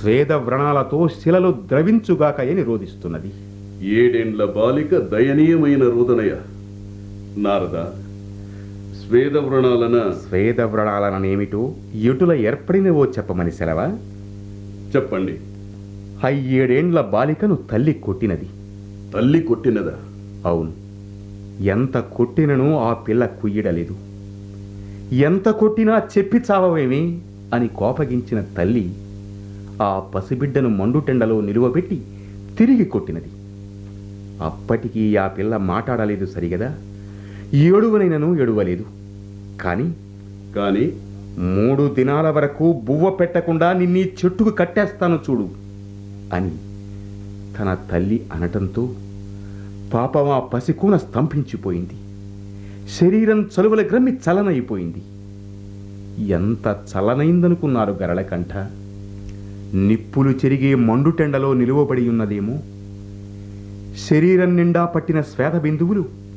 స్వేద వ్రణాలతో శిలలు ద్రవించుగాక అని రోధిస్తున్నది ఏడేండ్ల బాలిక దయనీయమైన రోదనయ నారద స్వేద వ్రణాలన స్వేద వ్రణాలనేమిటో ఎటుల ఏర్పడినవో చెప్పమని సెలవా చెప్పండి అయ్యేడేండ్ల బాలికను తల్లి కొట్టినది తల్లి కొట్టినదా అవును ఎంత కొట్టినను ఆ పిల్ల కుయ్యడలేదు ఎంత కొట్టినా చెప్పి చావవేమి అని కోపగించిన తల్లి ఆ పసిబిడ్డను మండుటెండలో నిలువబెట్టి తిరిగి కొట్టినది అప్పటికీ ఆ పిల్ల మాట్లాడలేదు సరిగదా ఏడువనైనను ఎడువలేదు కానీ కానీ మూడు దినాల వరకు బువ్వ పెట్టకుండా నిన్నీ చెట్టుకు కట్టేస్తాను చూడు అని తన తల్లి అనటంతో పాపం ఆ పసికూన స్తంభించిపోయింది శరీరం చలువల గ్రమ్మి చలనైపోయింది ఎంత చలనైందనుకున్నారు గరళకంఠ నిప్పులు చెరిగే మండుటెండలో నిలువబడి ఉన్నదేమో శరీరం నిండా పట్టిన శ్వేత బిందువులు